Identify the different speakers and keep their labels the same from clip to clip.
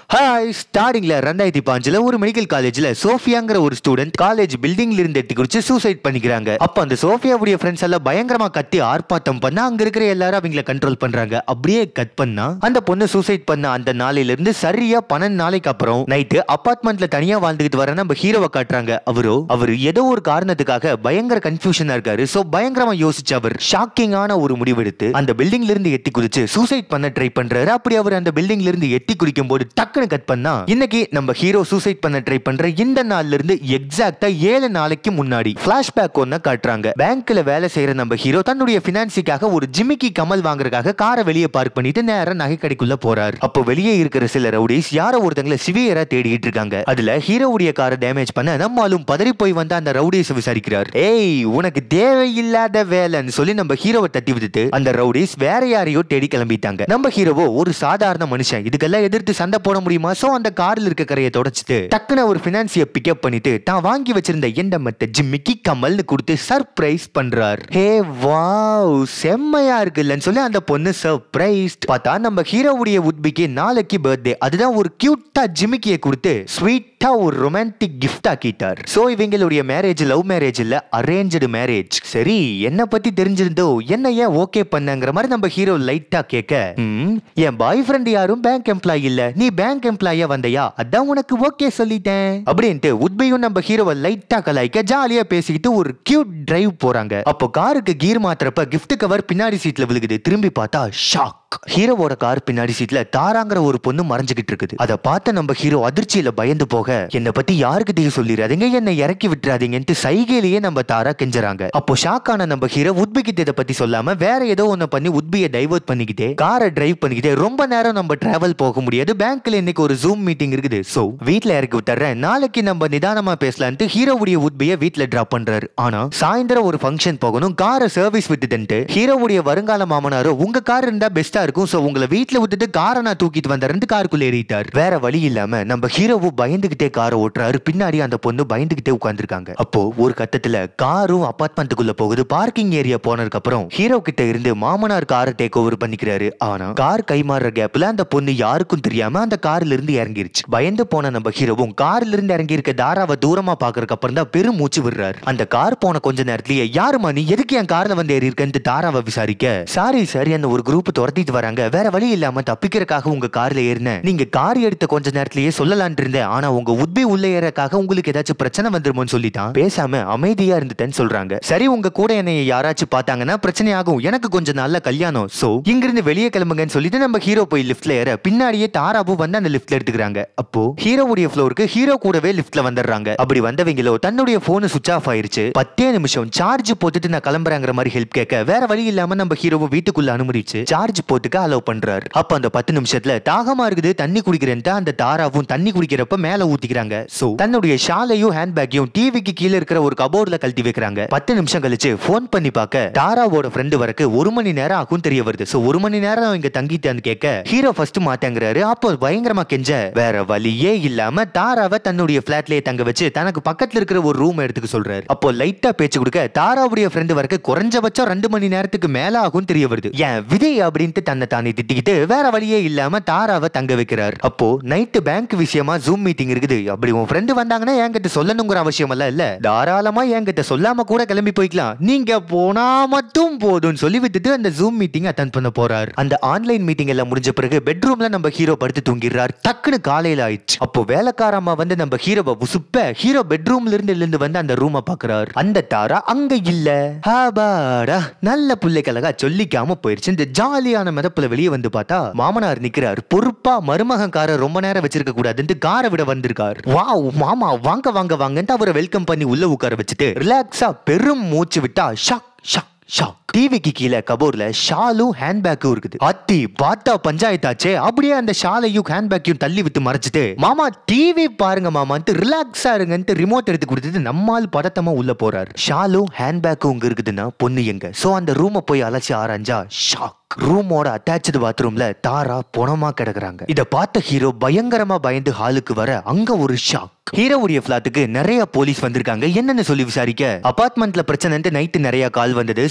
Speaker 1: hi ஸ்டார்டிங்ல ரெண்டாயிரத்தி பாஞ்சுல ஒரு மெடிக்கல் காலேஜ்ல சோஃபியாங்கிற ஒரு ஸ்டூடெண்ட் காலேஜ் பில்டிங்ல இருந்து எட்டி குடிச்சு சூசைட் பண்ணிக்கிறாங்க அப்ப அந்த சோஃபியாவுடைய ஃப்ரெண்ட்ஸ் எல்லாம் பயங்கரமா கத்தி ஆர்ப்பாட்டம் பண்ண அங்க இருக்கிற எல்லாரும் அவங்கள கண்ட்ரோல் பண்றாங்க அப்படியே கட் பண்ணா அந்த பொண்ணு சூசைட் பண்ண அந்த நாளையில இருந்து சரியா பன்னெண்டு நாளைக்கு அப்புறம் நைட்டு அபார்ட்மெண்ட்ல தனியா வாழ்ந்துகிட்டு வர நம்ம ஹீரோவை காட்டுறாங்க அவரோ அவர் ஏதோ ஒரு காரணத்துக்காக பயங்கர கன்ஃபியூஷனா இருக்காரு சோ பயங்கரமா யோசிச்சு அவர் ஷாக்கிங்கான ஒரு முடிவெடுத்து அந்த பில்டிங்ல இருந்து எட்டி குதிச்சு சூசைட் பண்ண ட்ரை பண்றாரு அப்படி அவர் அந்த பில்டிங்ல இருந்து எட்டி குதிக்கும் போது டக்குன்னு கட் பண்ணா இன்னைக்கு நம்ம ஹீரோ சூசைட் பண்ண ட்ரை பண்ற இந்த நாள்ல இருந்து எக்ஸாக்டா ஏழு நாளைக்கு முன்னாடி பிளாஷ்பேக் ஒன்ன காட்டுறாங்க பேங்க்ல வேலை செய்யற நம்ம ஹீரோ தன்னுடைய பினான்சிக்காக ஒரு ஜிமிக்கி கமல் வாங்குறதுக்காக காரை வெளியே பார்க் பண்ணிட்டு நேரா நகை கடைக்குள்ள போறாரு அப்போ வெளியே இருக்கிற சில ரவுடிஸ் யாரோ ஒருத்தங்களை சிவியரா தேடிட்டு இருக்காங்க அதுல ஹீரோவுடைய காரை டேமேஜ் பண்ண நம்மாலும் பதறி போய் வந்து அந்த ரவுடிஸ் விசாரிக்கிறார் ஏய் உனக்கு தேவையில்லாத வேலைன்னு சொல்லி நம்ம ஹீரோவை தட்டி விட்டுட்டு அந்த ரவுடிஸ் வேற யாரையோ தேடி கிளம்பிட்டாங்க நம்ம ஹீரோவோ ஒரு சாதாரண மனுஷன் இதுக்கெல்லாம் எதிர்த்து சண்டை போட முடியுமா சோ அந்த கார்ல இருக்க கரையை தொடச்சிட்டு டக்குன ஒரு பினான்சிய பிக்கப் பண்ணிட்டு தான் வாங்கி வச்சிருந்த எண்ட மத்த ஜிம்மிக்கு கமல்னு கொடுத்து சர்ப்ரைஸ் பண்றார் ஹே வாவ் செம்மையா இருக்குல்லன்னு சொல்லி அந்த பொண்ணு சர்ப்ரைஸ் பார்த்தா நம்ம ஹீரோவுடைய உட்பிக்கு நாளைக்கு பர்த்டே அதுதான் ஒரு கியூட்டா ஜிமிக்கிய கொடுத்து ஸ்வீட்டா ஒரு ரொமான்டிக் கிஃப்ட் ஆக்கிட்டார் சோ இவங்களுடைய மேரேஜ் லவ் மேரேஜ் இல்ல அரேஞ்சு மேரேஜ் சரி என்ன பத்தி தெரிஞ்சிருந்தோ என்ன ஏன் ஓகே பண்ணங்கிற மாதிரி நம்ம ஹீரோ லைட்டா கேட்க "ம், என் பாய் ஃப்ரெண்ட் யாரும் பேங்க் எம்ப்ளாயி இல்ல நீ பேங்க் எம்ப்ளாயா வந்தையா அதான் உனக்கு ஓகே சொல்லிட்டேன் அப்படின்ட்டு உட்பையும் நம்ம ஹீரோவை லைட்டா கலாய்க்க ஜாலியா பேசிக்கிட்டு ஒரு கியூட் டிரைவ் போறாங்க அப்போ காருக்கு கீர் மாத்துறப்ப gift கவர் பின்னாடி சீட்ல விழுகுது திரும்பி பார்த்தா ஷாக் ஹீரோவோட கார் பின்னாடி சீட்ல தாராங்கிற ஒரு பொண்ணு மறைஞ்சுகிட்டு இருக்குது அதை பார்த்த நம்ம ஹீரோ அதிர்ச்சியில பயந்து போக என்னை பத்தி யாருக்கிட்டையும் சொல்லிடாதீங்க என்னை இறக்கி விட்டுறாதீங்கன்ட்டு சைகையிலேயே நம்ம தாரா கெஞ்சறாங்க அப்போ ஷாக் ஆன நம்ம ஹீரோ உட்பி கிட்ட இதை பத்தி சொல்லாம வேற ஏதோ ஒண்ணு பண்ணி உட்பியை டைவர்ட் பண்ணிக்கிட்டே காரை டிரைவ் பண்ணிக்கிட்டே ரொம்ப நேரம் நம்ம டிராவல் போக முடியாது பேங்க்ல இன்னைக்கு ஒரு ஜூம் மீட்டிங் இருக்குது சோ வீட்ல இறக்கி விட்டுறேன் நாளைக்கு நம்ம நிதானமா பேசலான்ட்டு ஹீரோவுடைய உட்பியை வீட்ல டிராப் பண்றாரு ஆனா சாயந்தரம் ஒரு ஃபங்க்ஷன் போகணும் காரை சர்வீஸ் விட்டுட்டு ஹீரோவுடைய வருங்கால மாமனாரோ உங்க கார் இருந்தா பெஸ்டா இருக்கும் சோ உங்களை வீட்ல விட்டுட்டு காரை நான் தூக்கிட்டு வந்தேன் காருக்குள்ள ஏறிட்டார் வேற வழி இல்லாம நம்ம ஹீரோவும் பயந்துகிட்டே காரை ஓட்டுறாரு பின்னாடி அந்த பொண்ணு பயந்துகிட்டே உட்கார்ந்திருக்காங்க அப்போ ஒரு கட்டத்துல காரும் அபார்ட்மெண்ட்டுக்குள்ள போகுது பார்க்கிங் ஏரியா போனதுக்கு அப்புறம் ஹீரோ கிட்ட இருந்து மாமனார் காரை டேக் ஓவர் பண்ணிக்கிறாரு ஆனா கார் கைமாறுற கேப்ல அந்த பொண்ணு யாருக்கும் தெரியாம அந்த கார்ல இருந்து இறங்கிருச்சு பயந்து போன நம்ம ஹீரோவும் கார்ல இருந்து இறங்கி இருக்க தாராவை தூரமா பாக்குறதுக்கு அப்புறம் தான் பெரும் மூச்சு விடுறாரு அந்த கார் போன கொஞ்ச நேரத்திலேயே யாருமா நீ எதுக்கு என் கார்ல வந்து ஏறி இருக்கன்ட்டு தாராவை விசாரிக்க சாரி சார் அந்த ஒரு குரூப் துரத்திட்டு வராங்க வேற வழி இல்லாம தப்பிக்கிறதுக்காக உங்க கார்ல ஏறினேன் நீங்க கார் எடுத்த கொஞ்ச நேரத்திலேயே சொல்லலான் இருந்தேன் ஆனா உங்க உட்பி உள்ள ஏறக்காக உங்களுக்கு ஏதாச்சும் பிரச்சனை வந்துருமோன்னு சொல்லிட்டான் பேசாம அமைதியா இருந்துட்டேன்னு சொல்றாங்க சரி உங்க கூட என்னை யாராச்சும் பார்த்தாங்கன்னா பிரச்சனை ஆகும் எனக்கு கொஞ்சம் நல்ல கல்யாணம் சோ இங்கிருந்து வெளியே கிளம்புங்கன்னு சொல்லிட்டு நம்ம ஹீரோ போய் லிஃப்ட்ல ஏற பின்னாடியே தாராவும் வந்து அந்த லிஃப்ட்ல எடுத்துக்கிறாங்க அப்போ ஹீரோவுடைய ஃப்ளோருக்கு ஹீரோ கூடவே லிஃப்ட்ல வந்துடுறாங்க அப்படி வந்தவங்களோ தன்னுடைய போன் சுவிச் ஆஃப் ஆயிருச்சு பத்தே நிமிஷம் சார்ஜ் போட்டுட்டு நான் கிளம்புறேங்கிற மாதிரி ஹெல்ப் கேட்க வேற வழி இல்லாம நம்ம ஹீரோவை வீட்டுக்குள்ள அனுமதிச்சு சார்ஜ் போட்டுக்க அலோவ் பண்றாரு அப்ப அந்த பத்து நிமிஷத்துல தாகமா இருக்குது தண்ணி குடிக்கிறேன்ட்டு அந்த தாராவும் தண்ணி குடிக்கிறப்ப மேல ஊத்திக்கிறாங்க சோ தன்னுடைய ஷாலையும் ஹேண்ட் பேக்கையும் டிவிக்கு கீழே இருக்கிற ஒரு கபோர்ட்ல கழட்டி வைக்கிறாங்க பத்து நிமிஷம் கழிச்சு ஃபோன் பண்ணி பார்க்க தாராவோட ஃப்ரெண்டு வரக்கு ஒரு மணி நேரம் ஆகும் தெரிய வருது சோ ஒரு மணி நேரம் இங்க தங்கிட்டான்னு கேட்க ஹீரோ ஃபர்ஸ்ட் மாட்டேங்கிறாரு அப்போ பயங்கரமா கெஞ்ச வேற வழியே இல்லாம தாராவை தன்னுடைய பிளாட்லயே தங்க வச்சு தனக்கு பக்கத்துல இருக்கிற ஒரு ரூம் எடுத்துக்க சொல்றாரு அப்போ லைட்டா பேச்சு கொடுக்க தாராவுடைய ஃப்ரெண்டு வரக்கு குறைஞ்சபட்சம் ரெண்டு மணி நேரத்துக்கு மேல ஆகும் தெரிய வருது ஏன் விதை அப்படின்ட்டு தன்னை தானே திட்டிக்கிட்டு வேற வழியே இல்லாம தாராவை தங்க வைக்கிறார் அப்போ நைட்டு பேங்க் விஷயமா ஜூம் மீட்டிங் இருக்குது அப்படி உன் ஃப்ரெண்டு வந்தாங்கன்னா என்கிட்ட சொல்லணுங்கிற அவசியம் எல்லாம் இல்ல தாராளமா என்கிட்ட சொல்லாம கூட கிளம்பி போய்க்கலாம் நீங்க போனா மட்டும் போதும்னு சொல்லி விட்டுட்டு அந்த ஜூம் மீட்டிங் அட்டன் பண்ண போறார் அந்த ஆன்லைன் மீட்டிங் எல்லாம் முடிஞ்ச பிறகு பெட்ரூம்ல நம்ம ஹீரோ படுத்து தூங்கிடுறார் டக்குன்னு காலையில ஆயிடுச்சு அப்போ வேலைக்கார அம்மா வந்து நம்ம ஹீரோவை உசுப்ப ஹீரோ பெட்ரூம்ல இருந்து எழுந்து வந்து அந்த ரூமை பாக்குறாரு அந்த தாரா அங்க இல்ல ஹாபாடா நல்ல பிள்ளைக்கழகா சொல்லிக்காம போயிருச்சு இந்த ஜாலியான மிதப்புல வெளியே வந்து பார்த்தா மாமனார் நிக்கிறார் பொறுப்பா மருமகன் காரை ரொம்ப நேரம் வச்சிருக்க கூடாதுன்ட்டு காரை விட வந்திருக்கார் வாவ் மாமா வாங்க வாங்க வாங்கன்ட்டு அவரை வெல்கம் பண்ணி உள்ள உட்கார வச்சுட்டு ரிலாக்ஸா பெரும் மூச்சு விட்டா ஷாக் ஷாக் ஷாக் டிவிக்கு கீழே கபோர்ல ஷாலும் ஹேண்ட்பேக்கும் இருக்குது அத்தி பார்த்தா பஞ்சாயத்தாச்சே அப்படியே அந்த ஷாலையும் ஹேண்ட்பேக்கையும் தள்ளி விட்டு மறைச்சிட்டு மாமா டிவி பாருங்க மாமான்ட்டு ரிலாக்ஸா இருங்கன்ட்டு ரிமோட் எடுத்து கொடுத்துட்டு நம்மால் பதட்டமா உள்ள போறாரு ஷாலும் ஹேண்ட்பேக்கும் இங்க இருக்குதுன்னா பொண்ணு எங்க சோ அந்த ரூமை போய் அலசி ஆராய்ஞ்சா ஷாக் ரூமோட அட்டாச்சு பாத்ரூம்ல தாரா பொணமா கிடக்குறாங்க இத பார்த்த ஹீரோ பயங்கரமா பயந்து ஹாலுக்கு வர அங்க ஒரு ஷாக் ஹீரோவுடைய பிளாட்டுக்கு நிறைய போலீஸ் வந்திருக்காங்க என்னன்னு சொல்லி விசாரிக்க அபார்ட்மெண்ட்ல பிரச்சனைன்ட்டு நைட்டு நிறைய கால் வந்தது சோ அதெல்லாம்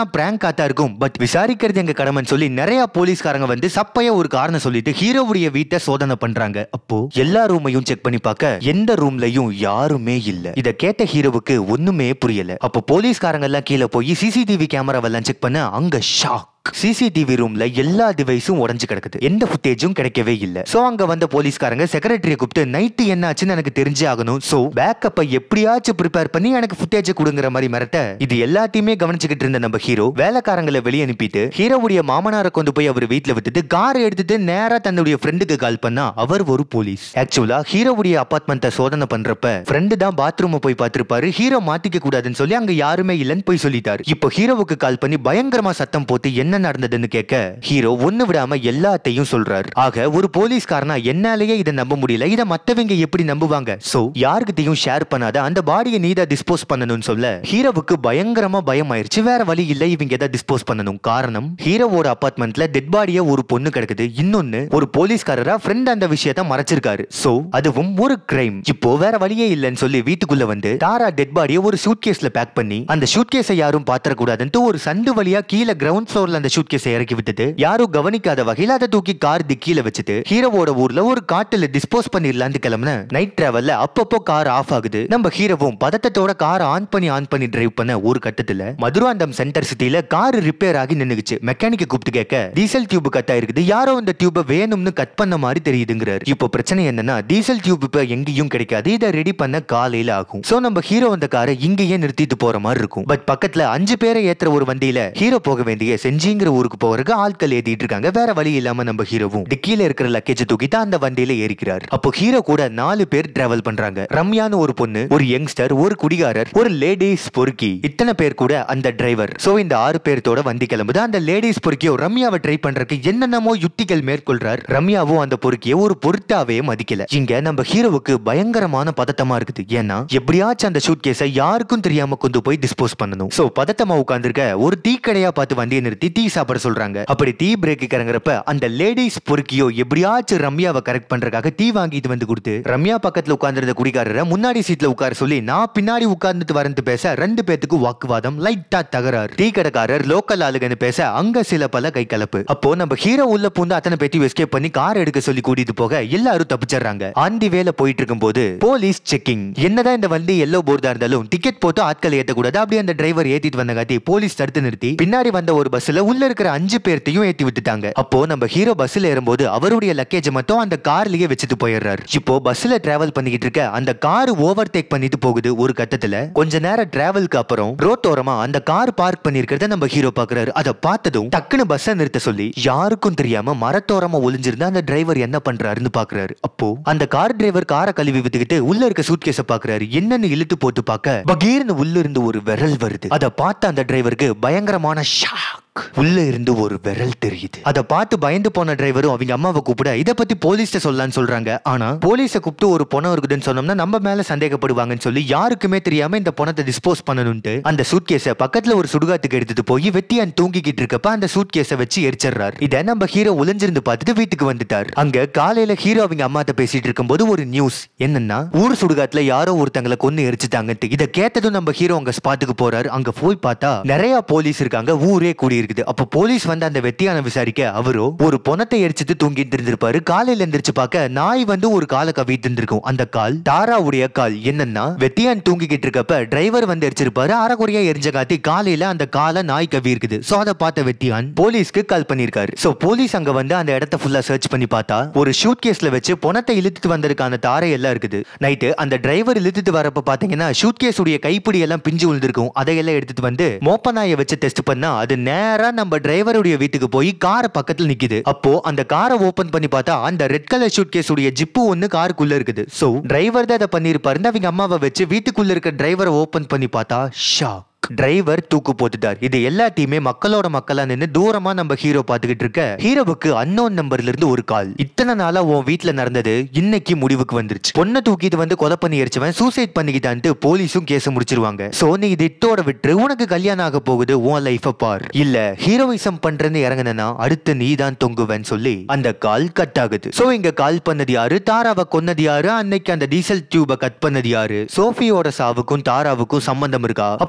Speaker 1: இதெல்லாம் பிராங்க் காத்தா இருக்கும் பட் விசாரிக்கிறது எங்க கடமைன்னு சொல்லி நிறைய போலீஸ்காரங்க வந்து சப்பையா ஒரு காரணம் சொல்லிட்டு ஹீரோவுடைய வீட்டை சோதனை பண்றாங்க அப்போ எல்லா ரூமையும் செக் பண்ணி பார்க்க எந்த ரூம்லயும் யாருமே இல்ல இத கேட்ட ஹீரோவுக்கு ஒண்ணுமே புரியல அப்போ போலீஸ்காரங்க எல்லாம் கீழே போய் சிசிடிவி கேமராவெல்லாம் செக் பண்ண அங்க ஷாக் சிசிடிவி ரூம்ல எல்லா டிவைஸும் உடைஞ்சு கிடக்குது எந்த ஃபுட்டேஜும் கிடைக்கவே இல்ல சோ அங்க வந்த போலீஸ்காரங்க செக்ரட்டரியை கூப்பிட்டு நைட்டு என்ன ஆச்சுன்னு எனக்கு தெரிஞ்சே ஆகணும் சோ பேக்கப்பை எப்படியாச்சும் ப்ரிப்பேர் பண்ணி எனக்கு ஃபுட்டேஜ் கொடுங்கிற மாதிரி மிரட்ட இது எல்லாத்தையுமே கவனிச்சுக்கிட்டு இருந்த நம்ம ஹீரோ வேலைக்காரங்களை வெளியே அனுப்பிட்டு ஹீரோவுடைய மாமனாரை கொண்டு போய் அவர் வீட்டுல விட்டுட்டு கார் எடுத்துட்டு நேரா தன்னுடைய ஃப்ரெண்டுக்கு கால் பண்ணா அவர் ஒரு போலீஸ் ஆக்சுவலா ஹீரோவுடைய அபார்ட்மெண்ட்டை சோதனை பண்றப்ப ஃப்ரெண்டு தான் பாத்ரூமை போய் பார்த்திருப்பாரு ஹீரோ மாட்டிக்க கூடாதுன்னு சொல்லி அங்க யாருமே இல்லைன்னு போய் சொல்லிட்டாரு இப்போ ஹீரோவுக்கு கால் பண்ணி பயங்கரமா சத்தம் போட்டு என்ன நடந்ததுன்னு கேட்க ஹீரோ ஒண்ணு விடாம எல்லாத்தையும் சொல்றாரு ஆக ஒரு போலீஸ்காரனா என்னாலேயே இதை நம்ப முடியல இதை மத்தவங்க எப்படி நம்புவாங்க சோ யாருக்கிட்டையும் ஷேர் பண்ணாத அந்த பாடியை நீ தான் டிஸ்போஸ் பண்ணணும்னு சொல்ல ஹீரோவுக்கு பயங்கரமா பயம் ஆயிருச்சு வேற வழி இல்ல இவங்க எதை டிஸ்போஸ் பண்ணணும் காரணம் ஹீரோவோட அபார்ட்மெண்ட்ல டெட் பாடியா ஒரு பொண்ணு கிடக்குது இன்னொன்னு ஒரு போலீஸ்காரரா ஃப்ரெண்ட் அந்த விஷயத்த மறைச்சிருக்காரு சோ அதுவும் ஒரு கிரைம் இப்போ வேற வழியே இல்லைன்னு சொல்லி வீட்டுக்குள்ள வந்து தாரா டெட் பாடியை ஒரு சூட் கேஸ்ல பேக் பண்ணி அந்த சூட் கேஸை யாரும் பாத்திரக்கூடாதுன்ட்டு ஒரு சந்து வழியா கீழே கிரவுண்ட் ஃப்ளோர்ல அந்த சூட் கேஸை இறக்கி விட்டுட்டு யாரும் கவனிக்காத வகையில அதை தூக்கி கார் டிக்கில வச்சுட்டு ஹீரோவோட ஊர்ல ஒரு காட்டுல டிஸ்போஸ் பண்ணிடலான்னு கிளம்புன நைட் டிராவல்ல அப்பப்போ கார் ஆஃப் ஆகுது நம்ம ஹீரோவும் பதட்டத்தோட கார் ஆன் பண்ணி ஆன் பண்ணி டிரைவ் பண்ண ஒரு கட்டத்துல மதுராந்தம் சென்டர் சிட்டில கார் ரிப்பேர் ஆகி நின்னுக்குச்சு மெக்கானிக்க கூப்பிட்டு கேட்க டீசல் டியூப் கட் ஆயிருக்குது யாரோ இந்த டியூப வேணும்னு கட் பண்ண மாதிரி தெரியுதுங்கிறாரு இப்போ பிரச்சனை என்னன்னா டீசல் டியூப் இப்ப எங்கேயும் கிடைக்காது இதை ரெடி பண்ண காலையில ஆகும் சோ நம்ம ஹீரோ அந்த காரை இங்கேயே நிறுத்திட்டு போற மாதிரி இருக்கும் பட் பக்கத்துல அஞ்சு பேரை ஏத்துற ஒரு வண்டியில ஹீரோ போக வேண்டிய செஞ்சிங்கிற ஊருக்கு போறதுக்கு ஆட்கள் ஏத்திட்டு இருக்காங்க வேற வழி இல்லாம நம்ம ஹீரோவும் டிக்கில இருக்கிற லக்கேஜ் தூக்கிட்டு அந்த வண்டியில ஏறிக்கிறார் அப்போ ஹீரோ கூட நாலு பேர் டிராவல் பண்றாங்க ரம்யான்னு ஒரு பொண்ணு ஒரு யங்ஸ்டர் ஒரு குடிகாரர் ஒரு லேடிஸ் பொறுக்கி இத்தனை பேர் கூட அந்த டிரைவர் சோ இந்த ஆறு பேர்த்தோட வண்டி கிளம்புது அந்த லேடிஸ் பொறுக்கியோ ரம்யாவை ட்ரை பண்றதுக்கு என்னென்னமோ யுக்திகள் மேற்கொள்றார் ரம்யாவும் அந்த பொறுக்கிய ஒரு பொருட்டாவே மதிக்கல இங்க நம்ம ஹீரோவுக்கு பயங்கரமான பதட்டமா இருக்குது ஏன்னா எப்படியாச்சும் அந்த ஷூட் கேஸை யாருக்கும் தெரியாம கொண்டு போய் டிஸ்போஸ் பண்ணணும் சோ பதட்டமா உட்கார்ந்திருக்க ஒரு டீ கடையா பார்த்து வண்டியை நிறுத்தி டீ சாப்பிட சொல்றாங்க அப்படி டீ பிரேக்கு இறங்குறப்ப அந்த லேடிஸ் பொறுக்கியோ எப்படியாச்சும் ரம்யாவை கரெக்ட் பண்றதுக்காக டீ வாங்கிட்டு வந்து கொடுத்து ரம்யா பக்கத்துல உட்கார்ந்திருந்த குடிகாரரை முன்னாடி சீட்ல உட்கார சொல்லி நான் பின்னாடி உட்கார்ந்துட்டு வரேன்னு பேச ரெண்டு பேத்துக்கு வாக்குவாதம் லைட்டா தகராறு டீ கடைக்காரர் லோக்கல் ஆளுகன்னு பேச அங்க சில பல கை கலப்பு அப்போ நம்ம ஹீரோ உள்ள பூந்து அத்தனை பேத்தையும் எஸ்கேப் பண்ணி கார் எடுக்க சொல்லி கூட்டிட்டு போக எல்லாரும் தப்பிச்சிடுறாங்க ஆண்டி வேலை போயிட்டு இருக்கும்போது போலீஸ் செக்கிங் என்னதான் இந்த வண்டி எல்லோ போர்டா இருந்தாலும் டிக்கெட் போட்டு ஆட்களை ஏத்தக்கூடாது அப்படியே அந்த டிரைவர் ஏத்திட்டு வந்தங்காட்டி போலீஸ் தடுத்து நிறுத்தி பின்னாடி வந்த ஒரு பஸ்ல உள்ள இருக்கிற அஞ்சு பேர்த்தையும் ஏத்தி விட்டுட்டாங்க அப்போ நம்ம ஹீரோ பஸ்ல ஏறும்போது அவருடைய லக்கேஜ் மட்டும் அந்த கார்லயே வச்சுட்டு போயிடுறாரு இப்போ பஸ்ல டிராவல் பண்ணிக்கிட்டு இருக்க அந்த கார் ஓவர் டேக் பண்ணிட்டு போகுது ஒரு கட்டத்துல கொஞ்ச நேரம் டிராவலுக்கு அப்புறம் ரோட்டோரமா அந்த கார் பார்க் பண்ணிருக்கிறத நம்ம ஹீரோ பாக்குறாரு அதை பார்த்ததும் டக்குன்னு பஸ்ஸை நிறுத்த சொல்லி யாருக்கும் தெரியாம மரத்தோரமா ஒளிஞ்சிருந்த அந்த டிரைவர் என்ன பண்றாருன்னு பாக்குறாரு அப்போ அந்த கார் டிரைவர் காரை கழுவி வித்துக்கிட்டு உள்ள இருக்க சூட் கேஸ பாக்குறாரு என்னன்னு இழுத்து போட்டு பார்க்க பகீர்னு உள்ள இருந்து ஒரு விரல் வருது அதை பார்த்த அந்த டிரைவருக்கு பயங்கரமான ஷாக் உள்ள இருந்து ஒரு விரல் தெரியுது அதை பார்த்து பயந்து போன டிரைவரும் அவங்க அம்மாவை கூப்பிட இதை பத்தி போலீஸ்ட சொல்லலாம்னு சொல்றாங்க ஆனா போலீஸை கூப்பிட்டு ஒரு பணம் இருக்குதுன்னு சொன்னோம்னா நம்ம மேல சந்தேகப்படுவாங்கன்னு சொல்லி யாருக்குமே தெரியாம இந்த பணத்தை டிஸ்போஸ் பண்ணணும்ட்டு அந்த சூட் கேஸ பக்கத்துல ஒரு சுடுகாட்டுக்கு எடுத்துட்டு போய் வெட்டியான் தூங்கிக்கிட்டு இருக்கப்ப அந்த சூட் கேஸ வச்சு எரிச்சிடுறாரு இதை நம்ம ஹீரோ ஒளிஞ்சிருந்து பார்த்துட்டு வீட்டுக்கு வந்துட்டார் அங்க காலையில ஹீரோ அவங்க அம்மாட்ட பேசிட்டு இருக்கும்போது ஒரு நியூஸ் என்னன்னா ஊர் சுடுகாட்டுல யாரோ ஒருத்தங்களை கொன்னு எரிச்சுட்டாங்கன்ட்டு இதை கேட்டதும் நம்ம ஹீரோ அங்க ஸ்பாட்டுக்கு போறாரு அங்க போய் பார்த்தா நிறைய போலீஸ் இருக்காங்க ஊரே கூடி இருக்குது அப்ப போலீஸ் வந்து அந்த வெட்டியான விசாரிக்க அவரோ ஒரு பொணத்தை எரிச்சிட்டு தூங்கிட்டு இருந்திருப்பாரு காலையில எந்திரிச்சு பார்க்க நாய் வந்து ஒரு காலை கவிட்டு இருந்திருக்கும் அந்த கால் தாராவுடைய கால் என்னன்னா வெட்டியான் தூங்கிக்கிட்டு இருக்கப்ப டிரைவர் வந்து எரிச்சிருப்பாரு அரைக்குறையா எரிஞ்ச காட்டி காலையில அந்த காலை நாய் கவி இருக்குது சோ அதை பார்த்த வெட்டியான் போலீஸ்க்கு கால் பண்ணிருக்காரு சோ போலீஸ் அங்க வந்து அந்த இடத்த ஃபுல்லா சர்ச் பண்ணி பார்த்தா ஒரு ஷூட் கேஸ்ல வச்சு பொணத்தை இழுத்துட்டு வந்திருக்கான தாரை எல்லாம் இருக்குது நைட்டு அந்த டிரைவர் இழுத்துட்டு வரப்ப பாத்தீங்கன்னா ஷூட் கேஸ் உடைய கைப்பிடி எல்லாம் பிஞ்சு விழுந்திருக்கும் அதையெல்லாம் எடுத்துட்டு வந்து மோப்ப நாயை வச்சு டெஸ்ட் பண்ணா அது நேரா நம்ம டிரைவருடைய வீட்டுக்கு போய் கார் பக்கத்துல நிக்குது அப்போ அந்த காரை ஓபன் பண்ணி பார்த்தா அந்த ரெட் கலர் ஷூட் கேஸ் உடைய ஜிப்பு ஒன்னு காருக்குள்ள இருக்குது சோ டிரைவர் தான் அதை பண்ணிருப்பாரு அவங்க அம்மாவை வச்சு வீட்டுக்குள்ள இருக்க டிரைவரை ஓபன் பண்ணி பார்த்தா ஷாக் டிரைவர் தூக்கு போட்டுட்டார் இது எல்லாத்தையுமே மக்களோட மக்களா நின்னு தூரமா நம்ம ஹீரோ பாத்துக்கிட்டு இருக்க ஹீரோவுக்கு அன்னோன் நம்பர்ல இருந்து ஒரு கால் இத்தனை நாளா உன் வீட்ல நடந்தது இன்னைக்கு முடிவுக்கு வந்துருச்சு பொண்ணை தூக்கிட்டு வந்து கொலை பண்ணி எரிச்சவன் சூசைட் பண்ணிக்கிட்டான்ட்டு போலீஸும் கேஸ் முடிச்சிருவாங்க சோ நீ இது இட்டோட விட்டு உனக்கு கல்யாணம் ஆக போகுது உன் லைஃப பார் இல்ல ஹீரோயிசம் பண்றேன்னு இறங்குனா அடுத்து நீ தான் தொங்குவேன்னு சொல்லி அந்த கால் கட் ஆகுது சோ இங்க கால் பண்ணது யாரு தாராவை கொன்னது யாரு அன்னைக்கு அந்த டீசல் டியூப கட் பண்ணது யாரு சோஃபியோட சாவுக்கும் தாராவுக்கும் சம்பந்தம் இருக்கா அப்ப சோஃபி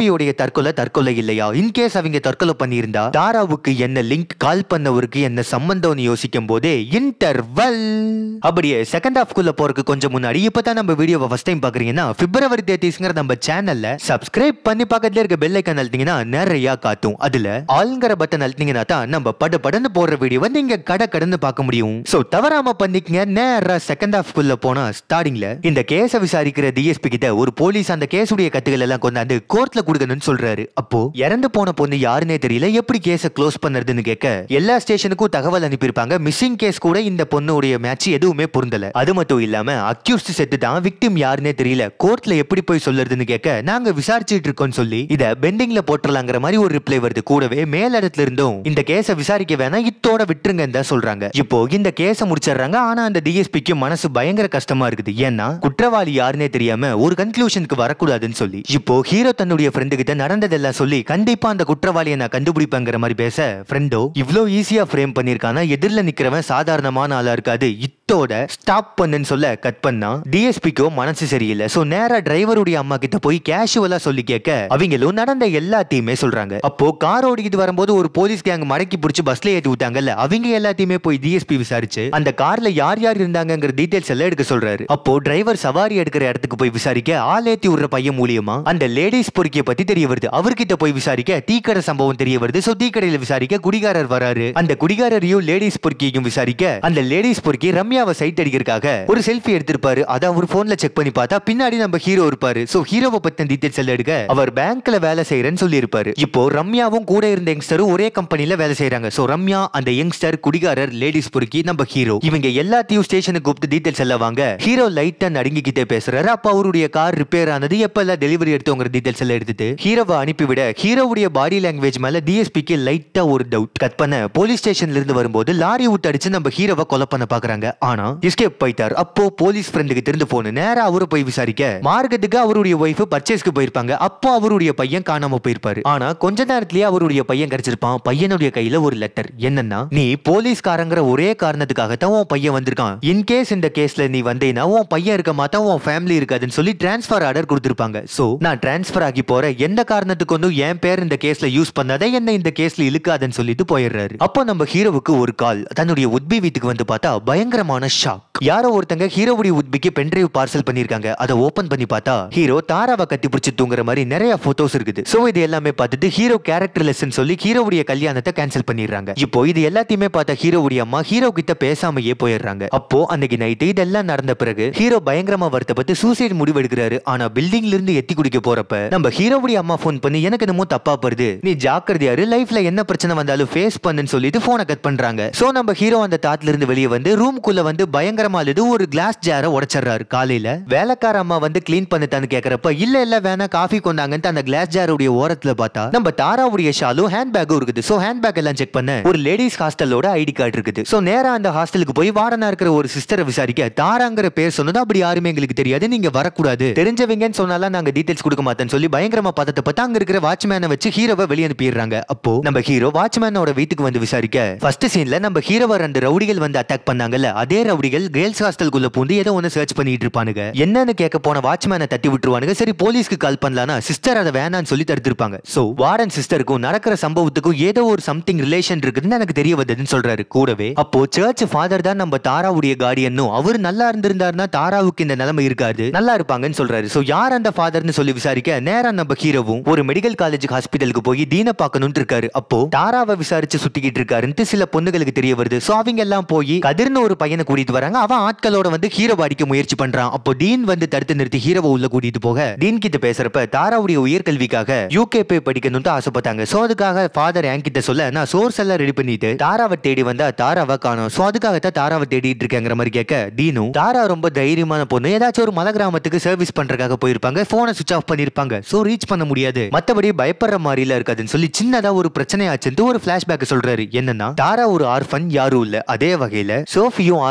Speaker 1: சோஃபியோடைய தற்கொலை தற்கொலை இல்லையா இன்கேஸ் அவங்க தற்கொலை பண்ணியிருந்தா தாராவுக்கு என்ன லிங்க் கால் பண்ணவருக்கு என்ன சம்பந்தம்னு யோசிக்கும் போதே இன்டர்வல் அப்படியே செகண்ட் ஹாஃப் குள்ள போறதுக்கு கொஞ்சம் முன்னாடி இப்பதான் நம்ம வீடியோவை ஃபர்ஸ்ட் டைம் பாக்குறீங்கன்னா பிப்ரவரி தேர்ட்டிஸ்ங்கிற நம்ம சேனல்ல சப்ஸ்கிரைப் பண்ணி பக்கத்துல இருக்க பெல் ஐக்கான் அழுத்தீங்கன்னா நிறைய காட்டும் அதுல ஆல்ங்கிற பட்டன் அழுத்தீங்கன்னா தான் நம்ம பட படன்னு போடுற வீடியோவை நீங்க கடை கடன்னு பார்க்க முடியும் சோ தவறாம பண்ணிக்கங்க நேரா செகண்ட் ஹாஃப் குள்ள போனா ஸ்டார்டிங்ல இந்த கேஸை விசாரிக்கிற டிஎஸ்பி கிட்ட ஒரு போலீஸ் அந்த கேஸுடைய கத்துகள் எல்லாம் கொண்டாந்து கோர்ட்ல கொடுக்கணும்னு சொல்றாரு அப்போ இறந்து போன பொண்ணு யாருன்னே தெரியல எப்படி கேஸை க்ளோஸ் பண்ணுறதுன்னு கேட்க எல்லா ஸ்டேஷனுக்கும் தகவல் அனுப்பியிருப்பாங்க மிஸ்ஸிங் கேஸ் கூட இந்த பொண்ணுடைய மேட்ச் எதுவுமே பொருந்தல அது மட்டும் இல்லாம அக்யூஸ்ட் செத்து தான் விக்டிம் யாருன்னே தெரியல கோர்ட்ல எப்படி போய் சொல்லுறதுன்னு கேட்க நாங்க விசாரிச்சுட்டு இருக்கோம்னு சொல்லி இத பெண்டிங்ல போட்டுறலாங்கிற மாதிரி ஒரு ரிப்ளை வருது கூடவே மேலிடத்துல இருந்தும் இந்த கேஸை விசாரிக்க வேணாம் இத்தோட விட்டுருங்கன்னு தான் சொல்றாங்க இப்போ இந்த கேஸை முடிச்சிடுறாங்க ஆனா அந்த டிஎஸ்பிக்கு மனசு பயங்கர கஷ்டமா இருக்குது ஏன்னா குற்றவாளி யாருன்னே தெரியாம ஒரு கன்க்ளூஷனுக்கு வரக்கூடாதுன்னு சொல்லி இப்போ ஹீரோ தன்னுடைய ஃப்ரெண்டு கிட்ட நடந்ததெல்லாம் சொல்லி கண்டிப்பா அந்த குற்றவாளியை நான் கண்டுபிடிப்பேங்கிற மாதிரி பேச ஃப்ரெண்டோ இவ்ளோ ஈஸியா ஃப்ரேம் பண்ணிருக்கானா எதிரில் நிக்கிறவன் சாதாரணமான ஆளா இருக்காது இத்தோட ஸ்டாப் பண்ணுன்னு சொல்ல கட் பண்ணா டிஎஸ்பிக்கோ மனசு சரியில்லை சோ நேரா டிரைவருடைய அம்மா கிட்ட போய் கேஷுவலா சொல்லி கேட்க அவங்களும் நடந்த எல்லாத்தையுமே சொல்றாங்க அப்போ கார் ஓடிக்கிட்டு வரும்போது ஒரு போலீஸ் கேங் மடக்கி பிடிச்சி பஸ்ல ஏத்தி விட்டாங்கல்ல அவங்க எல்லாத்தையுமே போய் டிஎஸ்பி விசாரிச்சு அந்த கார்ல யார் யார் இருந்தாங்கங்கிற டீடைல்ஸ் எல்லாம் எடுக்க சொல்றாரு அப்போ டிரைவர் சவாரி எடுக்கிற இடத்துக்கு போய் விசாரிக்க ஆள் ஏத்தி விடுற பையன் மூலியமா அந்த லேடிஸ் பொறுக்கிய பத்தி தெரிய வருது அவர்கிட்ட போய் விசாரிக்க டீக்கடை சம்பவம் தெரிய வருது சோ டீக்கடையில விசாரிக்க குடிகாரர் வராரு அந்த குடிகாரரையும் லேடிஸ் பொறுக்கியையும் விசாரிக்க அந்த லேடிஸ் பொறுக்கி ரம்யாவை சைட் அடிக்கிறதுக்காக ஒரு செல்ஃபி எடுத்திருப்பாரு அதை அவர் போன்ல செக் பண்ணி பார்த்தா பின்னாடி நம்ம ஹீரோ இருப்பாரு சோ ஹீரோவை பத்தின டீடைல்ஸ் எல்லாம் எடுக்க அவர் பேங்க்ல வேலை செய்யறேன்னு சொல்லி இருப்பாரு இப்போ ரம்யாவும் கூட இருந்த யங்ஸ்டரும் ஒரே கம்பெனில வேலை செய்யறாங்க சோ ரம்யா அந்த யங்ஸ்டர் குடிகாரர் லேடிஸ் பொறுக்கி நம்ம ஹீரோ இவங்க எல்லாத்தையும் ஸ்டேஷனுக்கு கூப்பிட்டு டீடைல்ஸ் எல்லாம் வாங்க ஹீரோ லைட்டா நடுங்கிக்கிட்டே பேசுறாரு அப்ப அவருடைய கார் ரிப்பேர் ஆனது எப்ப எல்லாம் டெலிவரி எடுத்தவங்க டீடைல்ஸ் எல்லாம் எடுத்துட்டு ஹீரோவை அனுப்பிவிட ஹீரோவுடைய பாடி லாங்குவேஜ் மேல டிஎஸ்பிக்கு லைட்டா ஒரு டவுட் கட் பண்ண போலீஸ் ஸ்டேஷன்ல இருந்து வரும்போது லாரி விட்டு அடிச்சு நம்ம ஹீரோவை கொலை பண்ண பாக்குறாங்க ஆனா எஸ்கேப் போயிட்டார் அப்போ போலீஸ் ஃப்ரெண்டுக்கு திருந்து போன நேரா அவரு போய் விசாரிக்க மார்க்கெட்டுக்கு அவருடைய ஒய்ஃப் பர்ச்சேஸ்க்கு போயிருப்பாங்க அப்போ அவருடைய பையன் காணாம போயிருப்பாரு ஆனா கொஞ்ச நேரத்திலேயே அவருடைய பையன் கிடைச்சிருப்பான் பையனுடைய கையில ஒரு லெட்டர் என்னன்னா நீ போலீஸ்காரங்கிற ஒரே காரணத்துக்காகத்தான் உன் பையன் வந்திருக்கான் இன்கேஸ் இந்த கேஸ்ல நீ வந்தேன்னா உன் பையன் இருக்க மாட்டான் உன் ஃபேமிலி இருக்காதுன்னு சொல்லி டிரான்ஸ்ஃபர் ஆர்டர் கொடுத்திருப்பாங்க சோ நான் டிரான்ஸ்ஃபர் ஆகி போற எந்த காரணத்துக்கு ஒன்றும் என் பேர் இந்த கேஸ்ல யூஸ் பண்ணாத என்ன இந்த கேஸ்ல இழுக்காதுன்னு சொல்லிட்டு போயிடுறாரு அப்போ நம்ம ஹீரோவுக்கு ஒரு கால் தன்னுடைய உத்பி வீட்டுக்கு வந்து பார்த்தா பயங்கரமான ஷாக் யாரோ ஒருத்தங்க ஹீரோவுடைய உத்பிக்கு பென்ட்ரைவ் பார்சல் பண்ணிருக்காங்க அதை ஓபன் பண்ணி பார்த்தா ஹீரோ தாராவை கட்டி பிடிச்சி தூங்குற மாதிரி நிறைய போட்டோஸ் இருக்குது சோ இது எல்லாமே பார்த்துட்டு ஹீரோ கேரக்டர் லெசன் சொல்லி ஹீரோவுடைய கல்யாணத்தை கேன்சல் பண்ணிடுறாங்க இப்போ இது எல்லாத்தையுமே பார்த்த ஹீரோவுடைய அம்மா ஹீரோ கிட்ட பேசாமையே போயிடுறாங்க அப்போ அன்னைக்கு நைட்டு இதெல்லாம் நடந்த பிறகு ஹீரோ பயங்கரமா வருத்தப்பட்டு சூசைட் முடிவு எடுக்கிறாரு ஆனா பில்டிங்ல இருந்து எத்தி குடிக்க போறப்ப நம்ம ஹீரோவுடைய அம்மா ஃபோன் பண்ணி எனக்கு என்னமோ தப்பா படுது நீ ஜாக்கிரதையாரு லைஃப்ல என்ன பிரச்சனை வந்தாலும் ஃபேஸ் பண்ணுன்னு சொல்லிட்டு போனை கட் பண்றாங்க சோ நம்ம ஹீரோ அந்த தாட்ல இருந்து வெளியே வந்து ரூம்குள்ள வந்து பயங்கரமா அழுது ஒரு கிளாஸ் ஜாரை உடைச்சிடுறாரு காலையில வேலைக்கார அம்மா வந்து க்ளீன் பண்ணிட்டான்னு கேக்குறப்ப இல்ல இல்ல வேணா காஃபி கொண்டாங்கன்ட்டு அந்த கிளாஸ் ஜாருடைய ஓரத்துல பார்த்தா நம்ம தாராவுடைய ஷாலும் ஹேண்ட் பேக்கும் இருக்குது சோ ஹேண்ட் பேக் எல்லாம் செக் பண்ண ஒரு லேடிஸ் ஹாஸ்டலோட ஐடி கார்டு இருக்குது சோ நேரா அந்த ஹாஸ்டலுக்கு போய் வார்டனா இருக்கிற ஒரு சிஸ்டரை விசாரிக்க தாராங்கிற பேர் சொன்னது அப்படி யாருமே எங்களுக்கு தெரியாது நீங்க வரக்கூடாது தெரிஞ்சவங்கன்னு சொன்னாலாம் நாங்க டீடைல்ஸ் கொடுக்க மாட்டேன்னு சொல்லி பயங்கரமா பதத்தை பார்த்து அங்க இருக்கிற வாட்ச்மேனை வச்சு ஹீரோவை வெளியே அனுப்பிடுறாங்க அப்போ நம்ம ஹீரோ வாட்ச்மேனோட வீட்டுக்கு வந்து விசாரிக்க ஃபர்ஸ்ட் சீன்ல நம்ம ஹீரோவை ரெண்டு ரவுடிகள் வந்து அட்டாக் பண்ணாங்கல்ல அதே ரவுடிகள் கேர்ள்ஸ் ஹாஸ்டலுக்குள்ள பூந்து ஏதோ ஒன்னு சர்ச் பண்ணிட்டு இருப்பானுங்க என்னன்னு கேட்க போன வாட்ச்மேனை தட்டி விட்டுருவானுங்க சரி போலீஸ்க்கு கால் பண்ணலாம்னா சிஸ்டர் அதை வேணாம்னு சொல்லி தடுத்திருப்பாங்க சோ வார்டன் சிஸ்டருக்கும் நடக்கிற சம்பவத்துக்கும் ஏதோ ஒரு சம்திங் ரிலேஷன் இருக்குதுன்னு எனக்கு தெரிய வந்ததுன்னு சொல்றாரு கூடவே அப்போ சர்ச் ஃபாதர் தான் நம்ம தாராவுடைய கார்டியனும் அவர் நல்லா இருந்திருந்தாருன்னா தாராவுக்கு இந்த நிலைமை இருக்காது நல்லா இருப்பாங்கன்னு சொல்றாரு சோ யார் அந்த ஃபாதர்னு சொல்லி விசாரிக்க நேரா நம்ம ஹீரோவும் ஒரு மெடிக்கல் காலேஜ் ஹாஸ்பிட்டலுக்கு போய் டீனை பார்க்கணும்னு இருக்காரு அப்போ தாராவை விசாரிச்சு சுத்திக்கிட்டு இருக்காருன்ட்டு சில பொண்ணுகளுக்கு தெரிய வருது சோ அவங்க எல்லாம் போய் கதிர்னு ஒரு பையனை கூட்டிட்டு வராங்க அவன் ஆட்களோட வந்து ஹீரோ அடிக்க முயற்சி பண்றான் அப்போ டீன் வந்து தடுத்து நிறுத்தி ஹீரோவை உள்ள கூட்டிட்டு போக டீன் கிட்ட பேசுறப்ப தாராவுடைய உயர்கல்விக்காக யூகே போய் படிக்கணும்னு ஆசைப்பட்டாங்க சோ அதுக்காக ஃபாதர் என்கிட்ட சொல்ல நான் சோர்ஸ் எல்லாம் ரெடி பண்ணிட்டு தாராவை தேடி வந்தா தாராவை காணும் சோ அதுக்காக தான் தாராவை தேடிட்டு இருக்கேங்கிற மாதிரி கேட்க டீனும் தாரா ரொம்ப தைரியமான பொண்ணு ஏதாச்சும் ஒரு மலை கிராமத்துக்கு சர்வீஸ் பண்றதுக்காக போயிருப்பாங்க போனை சுவிச் ஆஃப் பண்ணிருப்பாங்க சோ ரீச் பண்ண முடியாது மத்தபடி பயப்படுற மாதிரில இருக்காதுன்னு சொல்லி சின்னதா ஒரு பிரச்சனை ஆச்சுன்னு ஒரு பிளாஷ்பேக் சொல்றாரு என்னன்னா தாரா ஒரு ஆர்ஃபன் யாரும் இல்ல அதே வகையில சோஃபியும்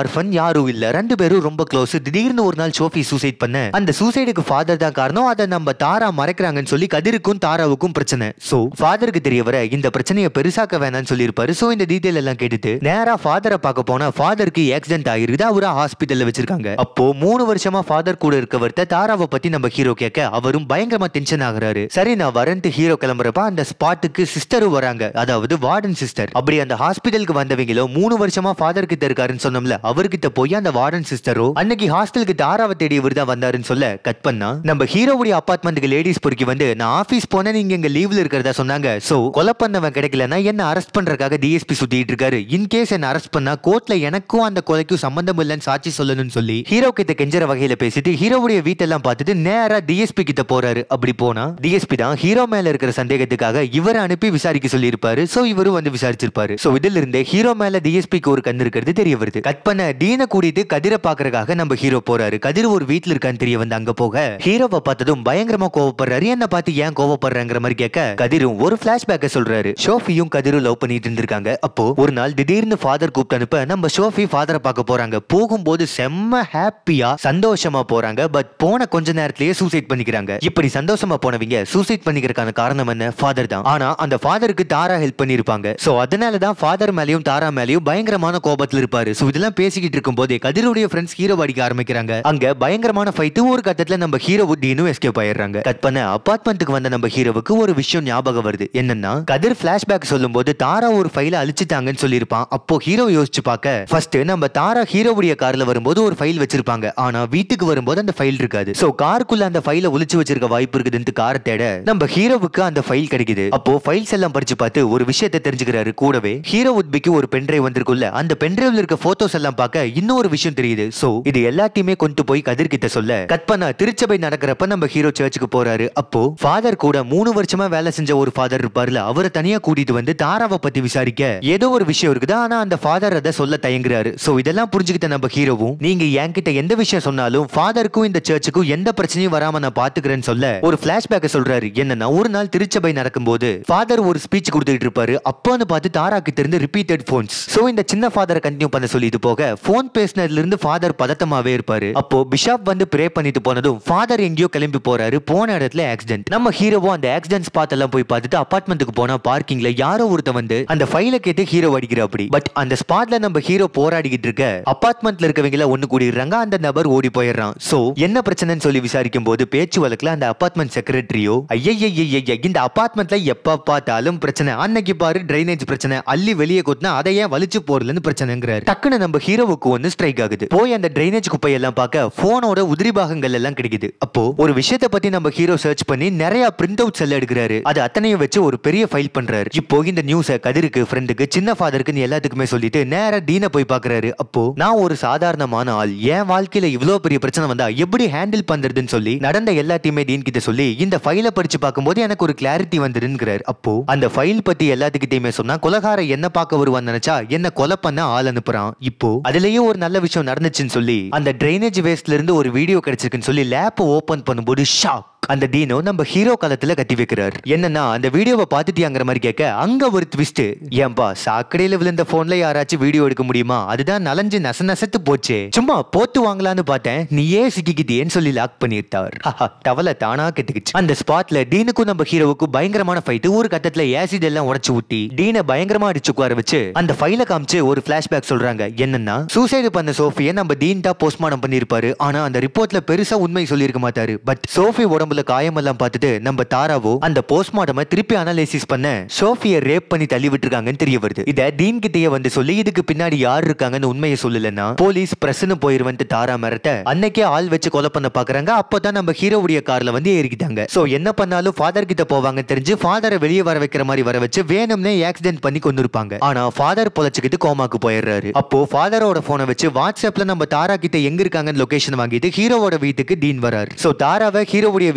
Speaker 1: ஆர்ஃபன் யாரும் இல்ல ரெண்டு பேரும் ரொம்ப க்ளோஸ் திடீர்னு ஒரு நாள் சோஃபி சூசைட் பண்ண அந்த சூசைடுக்கு ஃபாதர் தான் காரணம் அதை நம்ம தாரா மறைக்கிறாங்கன்னு சொல்லி கதிருக்கும் தாராவுக்கும் பிரச்சனை சோ ஃபாதருக்கு தெரிய வர இந்த பிரச்சனையை பெருசாக்க வேணாம்னு சொல்லியிருப்பாரு சோ இந்த டீடைல் எல்லாம் கேட்டுட்டு நேரா ஃபாதரை பார்க்க போனா ஃபாதருக்கு ஆக்சிடென்ட் ஆகிருக்குது அவரை ஹாஸ்பிட்டல்ல வச்சிருக்காங்க அப்போ மூணு வருஷமா ஃபாதர் கூட இருக்கவர்த்த தாராவை பத்தி நம்ம ஹீரோ கேட்க அவரும் பயங்கரமா டென்ஷன் ஆகுறாரு சரி நான் வரேன்ட்டு ஹீரோ கிளம்புறப்ப அந்த ஸ்பாட்டுக்கு சிஸ்டரும் வராங்க அதாவது வார்டன் சிஸ்டர் அப்படி அந்த ஹாஸ்பிட்டலுக்கு வந்தவங்களோ மூணு வருஷமா ஃபாதர் கிட்ட இருக்காருன்னு சொன்னோம்ல அவர்கிட்ட போய் அந்த வார்டன் சிஸ்டரோ அன்னைக்கு ஹாஸ்டலுக்கு தாராவை தேடி இவர் தான் வந்தாருன்னு சொல்ல கட் பண்ணா நம்ம ஹீரோவுடைய அபார்ட்மெண்ட்டுக்கு லேடிஸ் பொறுக்கி வந்து நான் ஆபீஸ் போனேன் நீங்க எங்க லீவ்ல இருக்கிறதா சொன்னாங்க சோ கொலை பண்ணவன் கிடைக்கலன்னா என்ன அரெஸ்ட் பண்றதுக்காக டிஎஸ்பி சுத்திட்டு இருக்காரு இன் கேஸ் என்ன அரெஸ்ட் பண்ணா கோர்ட்ல எனக்கும் அந்த கொலைக்கும் சம்பந்தம் இல்லைன்னு சாட்சி சொல்லணும்னு சொல்லி ஹீரோ கிட்ட கெஞ்சற வகையில பேசிட்டு ஹீரோவுடைய வீட்டெல்லாம் பார்த்துட்டு நேரா டிஎஸ்பி கிட்ட போறாரு அப்படி போனா டிஎஸ்பி தான் ஹீரோ மேல இருக்கிற சந்தேகத்துக்காக இவரை அனுப்பி விசாரிக்க சொல்லியிருப்பாரு சோ இவரும் வந்து விசாரிச்சிருப்பாரு சோ இதுல இருந்தே ஹீரோ மேல டிஎஸ்பிக்கு ஒரு கண்ணு இருக்கிறது தெரிய வருது கட் பண்ண டீனை கூட்டிட்டு கதிரை பாக்குறதுக்காக நம்ம ஹீரோ போறாரு கதிர் ஒரு வீட்ல இருக்கான்னு தெரிய வந்து அங்க போக ஹீரோவை பார்த்ததும் பயங்கரமா கோவப்படுறாரு என்ன பார்த்து ஏன் கோவப்படுறாங்கிற மாதிரி கேட்க கதிரும் ஒரு பிளாஷ்பேக்க சொல்றாரு ஷோஃபியும் கதிரும் லவ் பண்ணிட்டு இருந்திருக்காங்க அப்போ ஒரு நாள் திடீர்னு ஃபாதர் கூப்பிட்டு அனுப்ப நம்ம ஷோஃபி ஃபாதரை பார்க்க போறாங்க போகும்போது செம்ம ஹாப்பியா சந்தோஷமா போறாங்க பட் போன கொஞ்ச நேரத்திலேயே சூசைட் பண்ணிக்கிறாங்க இப்படி சந்தோஷமா போனவங்க சூசைட் பண்ணிக்கிறதுக்கான காரணம் என்ன ஃபாதர் தான் ஆனா அந்த ஃபாதருக்கு தாரா ஹெல்ப் பண்ணிருப்பாங்க சோ அதனால தான் ஃபாதர் மேலயும் தாரா மேலயும் பயங்கரமான கோபத்துல இருப்பாரு சோ இதெல்லாம் பேசிக்கிட்டு இருக்கும் போதே கதிருடைய ஃப்ரெண்ட்ஸ் ஹீரோ அடிக்க ஆரம்பிக்கிறாங்க அங்க பயங்கரமான ஃபைட் ஒரு கட்டத்துல நம்ம ஹீரோ டீனும் எஸ்கேப் ஆயிடுறாங்க கட் பண்ண அபார்ட்மெண்ட்டுக்கு வந்த நம்ம ஹீரோவுக்கு ஒரு விஷயம் ஞாபகம் வருது என்னன்னா கதிர் பிளாஷ்பேக் சொல்லும்போது தாரா ஒரு ஃபைல அழிச்சிட்டாங்கன்னு சொல்லியிருப்பான் அப்போ ஹீரோ யோசிச்சு பார்க்க ஃபர்ஸ்ட் நம்ம தாரா ஹீரோவுடைய கார்ல வரும்போது ஒரு ஃபைல் வச்சிருப்பாங்க ஆனா வீட்டுக்கு வரும்போது அந்த ஃபைல் இருக்காது சோ காருக்குள்ள அந்த ஃபைல ஒளிச்சு வச்சிருக்க வாய்ப்பு இருக்குதுன்னு காரை தேட நம்ம ஹீரோவுக்கு அந்த ஃபைல் கிடைக்குது அப்போ ஃபைல்ஸ் எல்லாம் படிச்சு பார்த்து ஒரு விஷயத்தை தெரிஞ்சுக்கிறாரு கூடவே ஹீரோ உட்பிக்கு ஒரு பென்ட்ரைவ் வந்திருக்குல்ல அந்த பென்ட்ரைவ்ல இருக்க போட்டோஸ் எல்லாம் பார்க்க இன்னொரு விஷயம் தெரியுது சோ இது எல்லாத்தையுமே கொண்டு போய் கதிர் கிட்ட சொல்ல கட் பண்ண திருச்சபை நடக்கிறப்ப நம்ம ஹீரோ சர்ச்சுக்கு போறாரு அப்போ ஃபாதர் கூட மூணு வருஷமா வேலை செஞ்ச ஒரு ஃபாதர் இருப்பார்ல அவரை தனியா கூட்டிட்டு வந்து தாராவை பத்தி விசாரிக்க ஏதோ ஒரு விஷயம் இருக்குது ஆனா அந்த ஃபாதர் அதை சொல்ல தயங்குறாரு சோ இதெல்லாம் புரிஞ்சுக்கிட்ட நம்ம ஹீரோவும் நீங்க என்கிட்ட எந்த விஷயம் சொன்னாலும் ஃபாதருக்கும் இந்த சர்ச்சுக்கும் எந்த பிரச்சனையும் வராம நான் பாத்துக்கிறேன்னு சொல்ல ஒரு பிளாஷ்பேக்க சொல்றாரு என்னன்னா ஒரு நாள் திருச்சபை நடக்கும்போது ஃபாதர் ஒரு ஸ்பீச் கொடுத்துட்டு இருப்பாரு அப்போன்னு பார்த்து தாராக்கு தெரிந்து ரிப்பீட்டட் போன்ஸ் சோ இந்த சின்ன ஃபாதரை கண்டினியூ பண்ண சொல்லி இது போக போன் பேசினதுல இருந்து ஃபாதர் பதட்டமாவே இருப்பாரு அப்போ பிஷப் வந்து ப்ரே பண்ணிட்டு போனதும் ஃபாதர் எங்கேயோ கிளம்பி போறாரு போன இடத்துல ஆக்சிடென்ட் நம்ம ஹீரோவும் அந்த ஆக்சிடென்ட் ஸ்பாட் எல்லாம் போய் பார்த்துட்டு அபார்ட்மெண்ட்டுக்கு போனா பார்க்கிங்ல யாரோ ஒருத்த வந்து அந்த ஃபைல கேட்டு ஹீரோ அடிக்கிற அப்படி பட் அந்த ஸ்பாட்ல நம்ம ஹீரோ போராடிக்கிட்டு இருக்க அபார்ட்மெண்ட்ல இருக்கவங்க ஒண்ணு கூடிடுறாங்க அந்த நபர் ஓடி போயிடுறான் சோ என்ன பிரச்சனைன்னு சொல்லி விசாரிக்கும் போது பேச்சு வழக்குல அந்த அபார்ட்மெண்ட் செக்ரட்டரியோ ஐயய்ய இந்த அபார்ட்மெண்ட்ல எப்ப பார்த்தாலும் பிரச்சனை அன்னைக்கு பாரு டிரைனேஜ் பிரச்சனை அள்ளி வெளியே கொட்டினா அதை ஏன் வலிச்சு போறலன்னு பிரச்சனைங்கிறாரு டக்குன்னு நம்ம ஹீரோவுக்கு வந்து ஸ்ட்ரைக் ஆகுது போய் அந்த டிரைனேஜ் குப்பையெல்லாம் பார்க்க போனோட உதிரி பாகங்கள் எல்லாம் கிடைக்குது அப்போ ஒரு விஷயத்தை பத்தி நம்ம ஹீரோ சர்ச் பண்ணி நிறைய பிரிண்ட் அவுட்ஸ் எல்லாம் எடுக்கிறாரு அது அத்தனையும் வச்சு ஒரு பெரிய ஃபைல் பண்றாரு இப்போ இந்த நியூஸ கதிருக்கு ஃப்ரெண்டுக்கு சின்ன ஃபாதருக்கு எல்லாத்துக்குமே சொல்லிட்டு நேரா டீனை போய் பாக்குறாரு அப்போ நான் ஒரு சாதாரணமான ஆள் என் வாழ்க்கையில இவ்வளவு பெரிய பிரச்சனை வந்தா எப்படி ஹேண்டில் பண்றதுன்னு சொல்லி நடந்த எல்லாத்தையுமே டீன் கிட்ட சொல்லி இந்த ஃபைலை படிச்சு பார்க்கும்போது எனக்கு ஒரு கிளாரிட்டி வந்துருங்கிறாரு அப்போ அந்த ஃபைல் பத்தி எல்லாத்துக்கிட்டையுமே சொன்னா கொலகார என்ன பார்க்க வருவான்னு நினைச்சா என்ன கொலை பண்ண ஆள் அனுப்புறான் இப்போ அதுலயே ஒரு நல்ல விஷயம் நடந்துச்சுன்னு சொல்லி அந்த டிரைனேஜ் வேஸ்ட்ல இருந்து ஒரு வீடியோ கிடைச்சிருக்குன்னு சொல்லி லேப் ஓபன் பண்ணும்போது ஷாக் அந்த டீனோ நம்ம ஹீரோ காலத்துல கட்டி வைக்கிறார் என்னன்னா அந்த வீடியோவை பார்த்துட்டியாங்கிற மாதிரி கேட்க அங்க ஒரு ட்விஸ்ட் ஏன்பா சாக்கடையில விழுந்த போன்ல யாராச்சும் வீடியோ எடுக்க முடியுமா அதுதான் நலஞ்சு நச நசத்து போச்சே சும்மா போட்டு வாங்கலான்னு பார்த்தேன் நீயே சிக்கிக்கிட்டியேன்னு சொல்லி லாக் பண்ணிட்டார் டவலை தானா கெட்டுக்குச்சு அந்த ஸ்பாட்ல டீனுக்கும் நம்ம ஹீரோவுக்கும் பயங்கரமான ஃபைட் ஒரு கட்டத்துல ஆசிட் எல்லாம் உடைச்சு ஊட்டி டீனை பயங்கரமா அடிச்சு உட்கார வச்சு அந்த ஃபைல காமிச்சு ஒரு பிளாஷ்பேக் சொல்றாங்க என்னன்னா சூசைடு பண்ண சோஃபியை நம்ம டீன் தான் போஸ்ட்மார்ட்டம் பண்ணிருப்பாரு ஆனா அந்த ரிப்போர்ட்ல பெருசா உண்மை சொல்லியிருக்க மாட்டாரு பட் சோஃபி உடம்புல காயமெல்லாம் பார்த்துட்டு நம்ம தாராவோ அந்த போஸ்ட்மார்ட்டம திருப்பி அனலைசிஸ் பண்ண சோஃபியை ரேப் பண்ணி தள்ளி விட்டுருக்காங்கன்னு தெரிய வருது இத டீன் கிட்டயே வந்து சொல்லி இதுக்கு பின்னாடி யார் இருக்காங்கன்னு உண்மையை சொல்லலன்னா போலீஸ் பிரஸ்னு போயிருவன்ட்டு தாரா மிரட்ட அன்னைக்கே ஆள் வச்சு கொலை பண்ண பாக்குறாங்க அப்பதான் நம்ம ஹீரோவுடைய கார்ல வந்து ஏறிக்கிட்டாங்க சோ என்ன பண்ணாலும் ஃபாதர் கிட்ட போவாங்க தெரிஞ்சு ஃபாதரை வெளியே வர வைக்கிற மாதிரி வர வச்சு வேணும்னே ஆக்சிடென்ட் பண்ணி கொண்டு இருப்பாங்க ஆனா ஃபாதர் பொழைச்சுக்கிட்டு கோமாக்கு போயிடுறாரு அப்போ ஃபாதரோட போனை வச்சு வாட்ஸ்அப்ல நம்ம தாரா கிட்ட எங்க இருக்காங்கன்னு லொகேஷன் வாங்கிட்டு ஹீரோவோட வீட்டுக்கு டீன் வராரு சோ தாராவை ஹீரோவுடைய வீட்டுல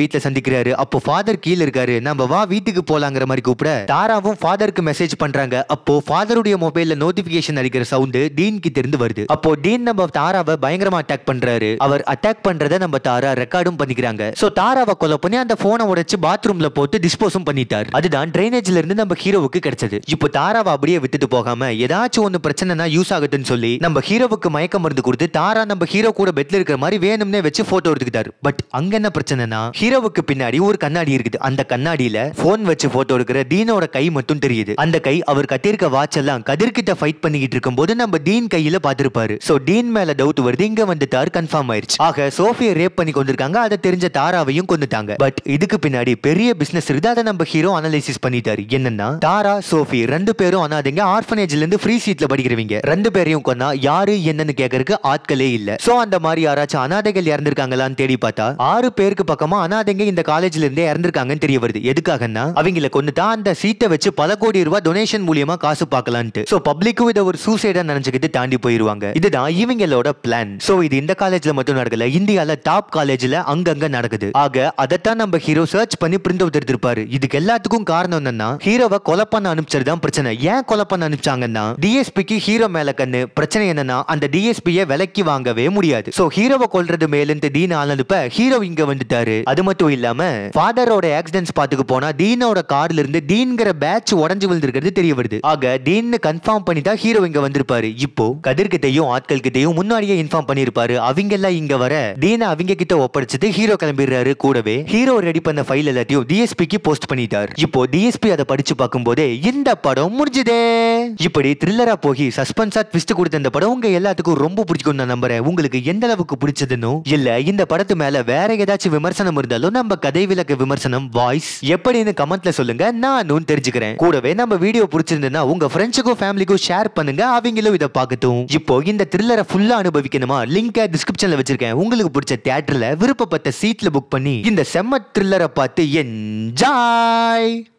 Speaker 1: வீட்ல சந்திக்கிறாரு அப்போ ஃபாதர் கீழ இருக்காரு நம்ம வா வீட்டுக்கு போலாங்கிற மாதிரி கூப்பிட தாராவும் ஃபாதருக்கு மெசேஜ் பண்றாங்க அப்போ ஃபாதருடைய மொபைல்ல நோட்டிபிகேஷன் அடிக்கிற சவுண்ட் டீன் கிட்ட இருந்து வருது அப்போ டீன் நம்ம தாராவை பயங்கரமா அட்டாக் பண்றாரு அவர் அட்டாக் பண்றத நம்ம தாரா ரெக்கார்டும் பண்ணிக்கிறாங்க சோ தாராவை கொலை பண்ணி அந்த போனை உடைச்சு பாத்ரூம்ல போட்டு டிஸ்போஸும் பண்ணிட்டார் அதுதான் ட்ரைனேஜ்ல இருந்து நம்ம ஹீரோவுக்கு கிடைச்சது இப்போ தாராவை அப்படியே விட்டுட்டு போகாம ஏதாச்சும் ஒண்ணு பிரச்சனைனா யூஸ் ஆகுதுன்னு சொல்லி நம்ம ஹீரோவுக்கு மயக்க மருந்து கொடுத்து தாரா நம்ம ஹீரோ கூட பெட்ல இருக்கிற மாதிரி வேணும்னே வச்சு போட்டோ எடுத்துக்கிட்டாரு பட் அங்க என்ன பிரச்சனைனா ஹீரோவுக்கு பின்னாடி ஒரு கண்ணாடி இருக்குது அந்த கண்ணாடியில போன் வச்சு போட்டோ எடுக்கிற டீனோட கை மட்டும் தெரியுது அந்த கை அவர் கட்டியிருக்க வாட்ச் எல்லாம் கதிர்கிட்ட ஃபைட் பண்ணிக்கிட்டு இருக்கும்போது நம்ம டீன் கையில பார்த்திருப்பாரு சோ டீன் மேல டவுட் வருது இங்க வந்துட்டார் கன்ஃபார்ம் ஆயிருச்சு ஆக சோஃபியை ரேப் பண்ணி கொண்டிருக்காங்க அதை தெரிஞ்ச தாராவையும் கொண்டுட்டாங்க பட் இதுக்கு பின்னாடி பெரிய பிசினஸ் இருக்குது அதை நம்ம ஹீரோ அனலைசிஸ் பண்ணிட்டாரு என்னன்னா தாரா சோஃபி ரெண்டு பேரும் அனாதைங்க ஆர்ஃபனேஜ்ல இருந்து ஃப்ரீ சீட்ல படிக்கிறவங்க ரெண்டு பேரையும் கொன்னா யாரு என்னன்னு கேட்கறதுக்கு ஆட்களே இல்ல சோ அந்த மாதிரி யாராச்சும் அனாதைகள் இறந்திருக்காங்களான்னு தேடி பார்த்தா ஆறு பேருக்கு பக்கமா அனாதைங்க இந்த காலேஜ்ல இருந்தே இறந்திருக்காங்கன்னு தெரிய வருது எதுக்காகன்னா அவங்கள கொண்டுட்டா அந்த சீட்டை வச்சு பல கோடி ரூபாய் டொனேஷன் மூலியமா காசு பார்க்கலான்ட்டு சோ பப்ளிக்கும் இதை ஒரு சூசைடா நினைச்சுக்கிட்டு தாண்டி போயிருவாங்க இதுதான் இவங்களோட பிளான் சோ இது இந்த காலேஜ்ல மட்டும் நடக்கல இந்தியால டாப் காலேஜ்ல அங்கங்க நடக்குது ஆக அதைத்தான் நம்ம ஹீரோ சர்ச் பண்ணி பிரிண்ட் அவுட் எடுத்திருப்பாரு இதுக்கு எல்லாத்துக்கும் காரணம் என்னன்னா ஹீரோவை கொலை பண்ண அனுப்பிச்சது தான் பிரச்சனை ஏன் கொலை பண்ண அனுப்பிச்சாங்கன்னா டிஎஸ்பிக்கு ஹீரோ மேல கண்ணு பிரச்சனை என்னன்னா அந்த டிஎஸ்பியை விலைக்கு வாங்கவே முடியாது சோ ஹீரோவை கொல்றது மேலுந்து டீன் ஆனதுப்ப ஹீரோ இங்க வந்துட்டாரு அது மட்டும் இல்லாம ஃபாதரோட ஆக்சிடென்ட்ஸ் பாத்துக்கு போனா டீனோட கார்ல இருந்து டீன்கிற பேட்ச் உடஞ்சு விழுந்திருக்கிறது தெரிய வருது ஆக டீன் கன்ஃபார்ம் பண்ணி தான் ஹீரோ இங்க வந்திருப்பாரு இப்போ கதிர்கிட்டையும் ஆட்கள் கிட்டையும் முன்னாடியே இன்ஃபார்ம் பண்ணிருப்பாரு அவங்க எல்லாம் இங்க வர டீனை அவங்க கிட்ட ஒப்படைச்சது ஹீரோ கிளம்பிடுறாரு கூடவே ஹீரோ ரெடி பண்ண ஃபைல் எல்லாத்தையும் டிஎஸ்பிக்கு போஸ்ட் பண்ணிட்டார் இப்போ டிஎஸ்பி அதை படிச்சு பார்க்கும்போதே இந்த படம் முடிஞ்சுதே இப்படி த்ரில்லரா போய் சஸ்பென்ஸா ட்விஸ்ட் கொடுத்த இந்த படம் உங்க எல்லாத்துக்கும் ரொம்ப பிடிக்கும் நான் நம்புறேன் உங்களுக்கு எந்த அளவுக்கு பிடிச்சதுன்னு இல்ல இந்த படத்து மேல வேற ஏதாச்சும் விமர்சனம் இருந்தாலும் நம்ம கதை விளக்க விமர்சனம் வாய்ஸ் எப்படின்னு கமெண்ட்ல சொல்லுங்க நானும் தெரிஞ்சுக்கிறேன் கூடவே நம்ம வீடியோ பிடிச்சிருந்ததுன்னா உங்க ஃப்ரெண்ட்ஸுக்கும் ஃபேமிலிக்கும் ஷேர் பண்ணுங்க அவங்களும் இதை பார்க்கட்டும் இப்போ இந்த த்ரில்லரை ஃபுல்லா அனுபவிக்கணுமா லிங்க் டிஸ்கிரிப்ஷன்ல வச்சிருக்கேன் உங்களுக்கு பிடிச்ச தியேட்டர்ல விருப்பப்பட்ட சீட்ல புக் பண்ணி இந்த செம்ம த்ரில்லரை பார்த்து என்ஜாய்